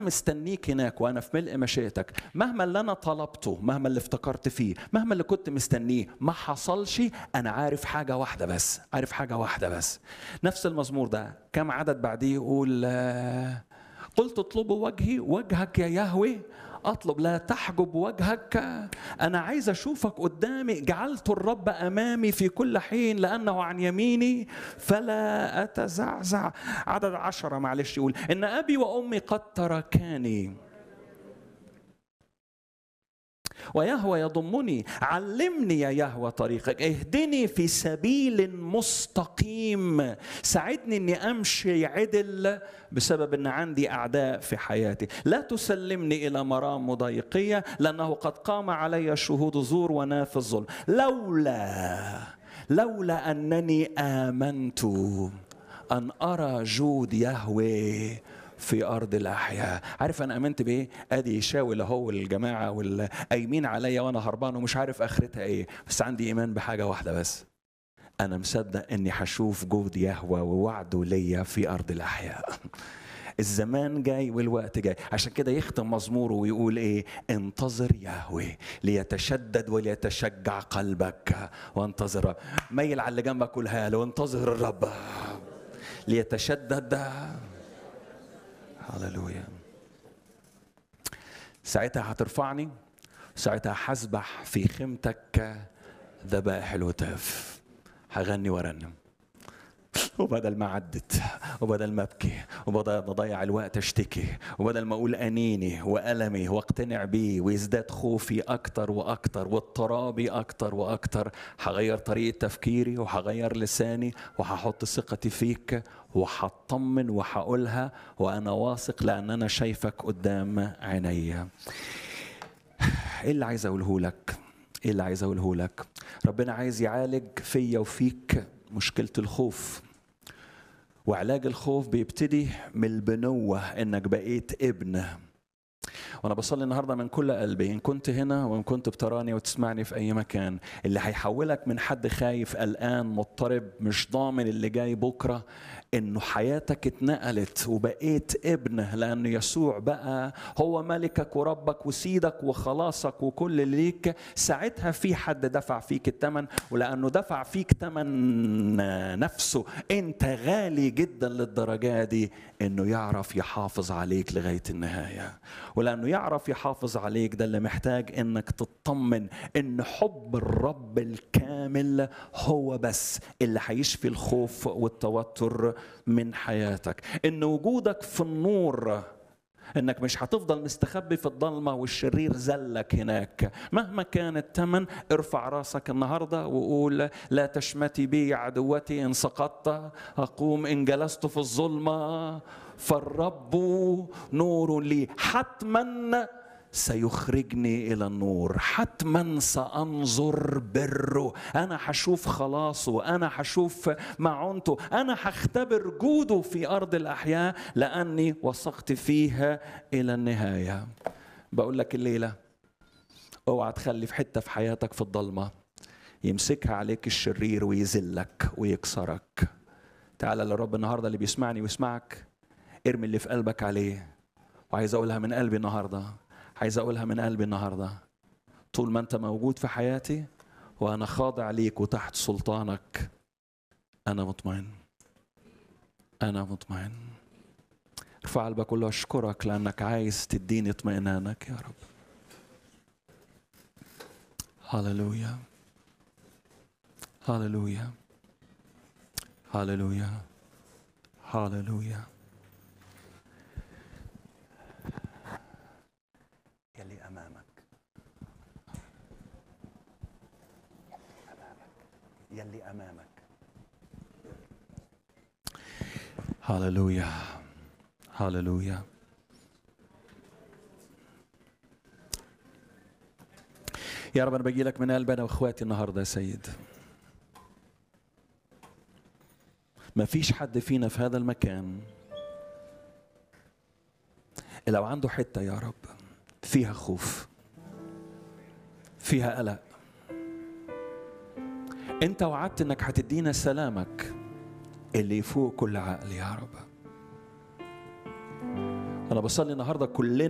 مستنيك هناك وانا في ملء مشيئتك مهما اللي انا طلبته مهما اللي افتكرت فيه مهما اللي كنت مستنيه ما حصلش انا عارف حاجه واحده بس عارف حاجه واحده بس نفس المزمور ده كم عدد بعديه يقول آه، قلت اطلبوا وجهي وجهك يا يهوه اطلب لا تحجب وجهك انا عايز اشوفك قدامي جعلت الرب امامي في كل حين لانه عن يميني فلا اتزعزع عدد عشرة معلش يقول ان ابي وامي قد تركاني ويهوى يضمني علمني يا يهوى طريقك اهدني في سبيل مستقيم ساعدني اني امشي عدل بسبب ان عندي اعداء في حياتي لا تسلمني الى مرام مضايقيه لانه قد قام علي شهود زور وناف الظلم لولا لولا انني امنت ان ارى جود يهوه في ارض الاحياء عارف انا امنت بايه ادي يشاول اهو الجماعه والقايمين عليا وانا هربان ومش عارف اخرتها ايه بس عندي ايمان بحاجه واحده بس انا مصدق اني هشوف جود يهوى ووعده ليا في ارض الاحياء الزمان جاي والوقت جاي عشان كده يختم مزموره ويقول ايه انتظر يهوه ليتشدد وليتشجع قلبك وانتظر ميل على اللي جنبك قولها له انتظر الرب ليتشدد هللويا ساعتها هترفعني ساعتها هسبح في خيمتك ذبائح الهتاف هغني وارنم وبدل ما عدت وبدل ما ابكي وبدل ما اضيع الوقت اشتكي وبدل ما اقول انيني والمي واقتنع بيه ويزداد خوفي اكتر واكتر واضطرابي اكتر واكتر هغير طريقه تفكيري وهغير لساني وهحط ثقتي فيك وهطمن وهقولها وانا واثق لان انا شايفك قدام عينيا ايه اللي عايز اقوله لك ايه اللي عايز اقوله لك ربنا عايز يعالج فيا وفيك مشكله الخوف وعلاج الخوف بيبتدي من البنوه انك بقيت ابن وانا بصلي النهارده من كل قلبي ان كنت هنا وان كنت بتراني وتسمعني في اي مكان اللي هيحولك من حد خايف قلقان مضطرب مش ضامن اللي جاي بكره انه حياتك اتنقلت وبقيت ابن لان يسوع بقى هو ملكك وربك وسيدك وخلاصك وكل اللي ليك ساعتها في حد دفع فيك الثمن ولانه دفع فيك ثمن نفسه انت غالي جدا للدرجه دي انه يعرف يحافظ عليك لغايه النهايه ولانه يعرف يحافظ عليك ده اللي محتاج انك تطمن ان حب الرب الكامل هو بس اللي هيشفي الخوف والتوتر من حياتك ان وجودك في النور انك مش هتفضل مستخبي في الضلمه والشرير زلك هناك مهما كان الثمن ارفع راسك النهارده وقول لا تشمتي بي عدوتي ان سقطت اقوم ان جلست في الظلمه فالرب نور لي حتما سيخرجني الى النور حتما سانظر بره انا هشوف خلاصه انا هشوف معونته انا هختبر جوده في ارض الاحياء لاني وثقت فيها الى النهايه بقول لك الليله اوعى تخلي في حته في حياتك في الضلمه يمسكها عليك الشرير ويذلك ويكسرك تعالى للرب النهارده اللي بيسمعني ويسمعك ارمي اللي في قلبك عليه وعايز اقولها من قلبي النهارده عايز اقولها من قلبي النهارده طول ما انت موجود في حياتي وانا خاضع ليك وتحت سلطانك انا مطمئن انا مطمئن ارفع قلبك كله اشكرك لانك عايز تديني اطمئنانك يا رب هللويا هللويا هللويا هللويا يلي امامك يلي امامك هللويا هللويا يا رب انا باجي لك من قلبي انا واخواتي النهارده يا سيد ما فيش حد فينا في هذا المكان لو عنده حته يا رب فيها خوف فيها قلق انت وعدت انك هتدينا سلامك اللي يفوق كل عقل يا رب انا بصلي النهارده كلنا